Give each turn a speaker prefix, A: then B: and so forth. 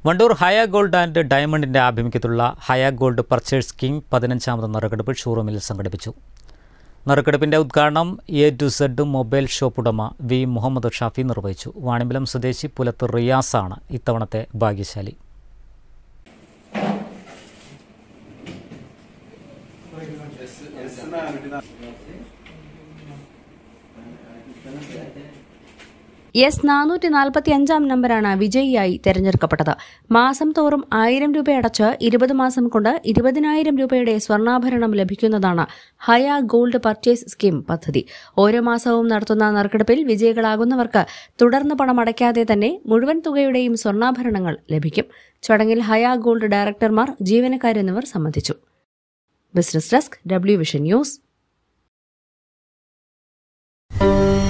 A: Wandoor Haya gold and ഡയമണ്ടിന്റെ ആഭിമുഖ്യത്തിലുള്ള Haya gold purchase scheme പതിനഞ്ചാമത് നറുക്കെടുപ്പ് ഷോറൂമിൽ സംഘടിപ്പിച്ചു നറുക്കെടുപ്പിന്റെ ഉദ്ഘാടനം A to Z mobile shop ഉടമ വി മുഹമ്മദ് ഷാഫി നിർവഹിച്ചു വാണിമ്പലം സ്വദേശി പുലത്ത് റിയാസാണ് ഇത്തവണത്തെ ഭാഗ്യശാലി
B: എസ് നാനൂറ്റി നാൽപ്പത്തി അഞ്ചാം നമ്പറാണ് വിജയിയായി തെരഞ്ഞെടുക്കപ്പെട്ടത് മാസം തോറും ആയിരം രൂപ അടച്ച് ഇരുപത് മാസം കൊണ്ട് ഇരുപതിനായിരം രൂപയുടെ സ്വർണ്ണാഭരണം ലഭിക്കുന്നതാണ് ഹയ ഗോൾഡ് പർച്ചേസ് സ്കീം പദ്ധതി ഓരോ മാസവും നടത്തുന്ന നറുക്കെടുപ്പിൽ വിജയികളാകുന്നവർക്ക് തുടർന്ന് പണം അടയ്ക്കാതെ തന്നെ മുഴുവൻ തുകയുടെയും സ്വർണ്ണാഭരണങ്ങൾ ലഭിക്കും ചടങ്ങിൽ ഹയ ഗോൾഡ് ഡയറക്ടർമാർ ജീവനക്കാരെന്നിവർ സംബന്ധിച്ചു business desk W vision news